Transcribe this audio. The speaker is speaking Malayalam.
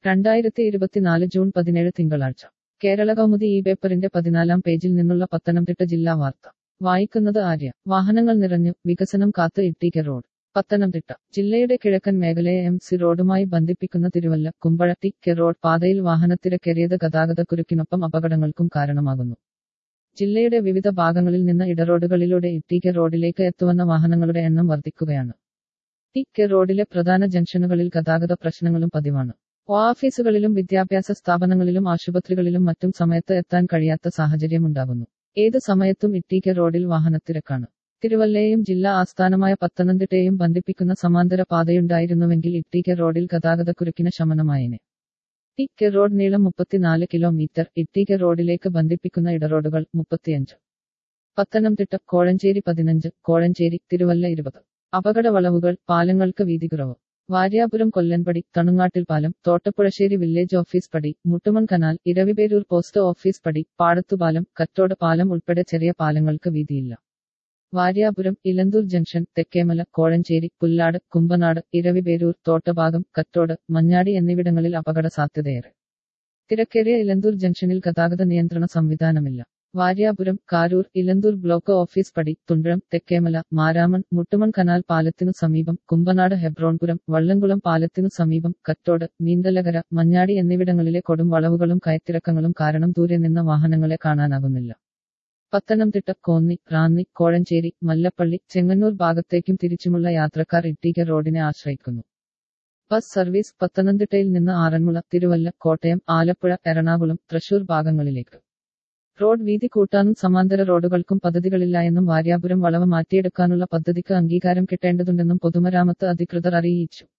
രണ്ടായിരത്തി ഇരുപത്തിനാല് ജൂൺ പതിനേഴ് തിങ്കളാഴ്ച കേരള കൗമുദി ഈ പേപ്പറിന്റെ പതിനാലാം പേജിൽ നിന്നുള്ള പത്തനംതിട്ട ജില്ലാ വാർത്ത വായിക്കുന്നത് ആര്യ വാഹനങ്ങൾ നിറഞ്ഞു വികസനം കാത്ത് ഇട്ടിക്ക റോഡ് പത്തനംതിട്ട ജില്ലയുടെ കിഴക്കൻ മേഖലയെ എം സി റോഡുമായി ബന്ധിപ്പിക്കുന്ന Thiruvalla Kumbazha T K road പാതയിൽ വാഹനത്തിരക്കേറിയത് ഗതാഗതക്കുരുക്കിനൊപ്പം അപകടങ്ങൾക്കും കാരണമാകുന്നു ജില്ലയുടെ വിവിധ ഭാഗങ്ങളിൽ നിന്ന് ഇടറോഡുകളിലൂടെ ഇട്ടിക്ക റോഡിലേക്ക് എത്തുവന്ന വാഹനങ്ങളുടെ എണ്ണം വർദ്ധിക്കുകയാണ് ടി കെ റോഡിലെ പ്രധാന ജംഗ്ഷനുകളിൽ ഗതാഗത പ്രശ്നങ്ങളും പതിവാണ് ഓഫീസുകളിലും വിദ്യാഭ്യാസ സ്ഥാപനങ്ങളിലും ആശുപത്രികളിലും മറ്റും സമയത്ത് എത്താൻ കഴിയാത്ത സാഹചര്യമുണ്ടാകുന്നു ഏത് സമയത്തും ഇട്ടീക്ക റോഡിൽ വാഹനത്തിരക്കാണ് തിരുവല്ലയെയും ജില്ലാ ആസ്ഥാനമായ പത്തനംതിട്ടയെയും ബന്ധിപ്പിക്കുന്ന സമാന്തര പാതയുണ്ടായിരുന്നുവെങ്കിൽ ഇട്ടീക്ക റോഡിൽ ഗതാഗതക്കുരുക്കിന് ശമനമായേനെ ടി കെ റോഡ് നീളം മുപ്പത്തിനാല് കിലോമീറ്റർ ഇട്ടീക്ക റോഡിലേക്ക് ബന്ധിപ്പിക്കുന്ന ഇടറോഡുകൾ മുപ്പത്തിയഞ്ച് പത്തനംതിട്ട കോഴഞ്ചേരി പതിനഞ്ച് കോഴഞ്ചേരി തിരുവല്ല ഇരുപത് അപകട വളവുകൾ പാലങ്ങൾക്ക് വീതി കുറവ് വാര്യാപുരം കൊല്ലൻപടി തണുങ്ങാട്ടിൽ പാലം തോട്ടപ്പുഴശ്ശേരി വില്ലേജ് ഓഫീസ് പടി Muttumon canal Eraviperoor post office പടി പാടത്തുപാലം കറ്റോട് പാലം ഉൾപ്പെടെ ചെറിയ പാലങ്ങൾക്ക് വീതിയില്ല വാര്യാപുരം ഇലന്തൂർ ജംഗ്ഷൻ തെക്കേമല കോഴഞ്ചേരി പുല്ലാട് കുമ്പനാട് ഇരവിപേരൂർ തോട്ടഭാഗം കറ്റോട് മഞ്ഞാടി എന്നിവിടങ്ങളിൽ അപകട സാധ്യതയേറെ തിരക്കേറിയ ഇലന്തൂർ ജംഗ്ഷനിൽ ഗതാഗത നിയന്ത്രണ സംവിധാനമില്ല വാര്യാപുരം കാരൂർ ഇലന്തൂർ ബ്ലോക്ക് ഓഫീസ് പടി തുണ്ടഴം തെക്കേമല മാരാമൺ മുട്ടുമൺ കനാൽ പാലത്തിനു സമീപം കുമ്പനാട് ഹെബ്രോൺപുരം വള്ളംകുളം പാലത്തിനു സമീപം കറ്റോട് നീന്തലകര മഞ്ഞാടി എന്നിവിടങ്ങളിലെ കൊടും വളവുകളും കയറ്റിറക്കങ്ങളും കാരണം ദൂരെ നിന്ന വാഹനങ്ങളെ കാണാനാകുന്നില്ല പത്തനംതിട്ട കോന്നി റാന്നി കോഴഞ്ചേരി മല്ലപ്പള്ളി ചെങ്ങന്നൂർ ഭാഗത്തേക്കും തിരിച്ചുമുള്ള യാത്രക്കാർ ഇട്ടീക റോഡിനെ ആശ്രയിക്കുന്നു ബസ് സർവീസ് പത്തനംതിട്ടയിൽ നിന്ന് ആറന്മുള തിരുവല്ല കോട്ടയം ആലപ്പുഴ എറണാകുളം തൃശൂർ ഭാഗങ്ങളിലേക്ക് റോഡ് വീതി കൂട്ടാനും സമാന്തര റോഡുകൾക്കും പദ്ധതികളില്ല എന്നും വാര്യാപുരം വളവ് മാറ്റിയെടുക്കാനുള്ള പദ്ധതിക്ക് അംഗീകാരം കിട്ടേണ്ടതുണ്ടെന്നും പൊതുമരാമത്ത് അധികൃതർ അറിയിച്ചു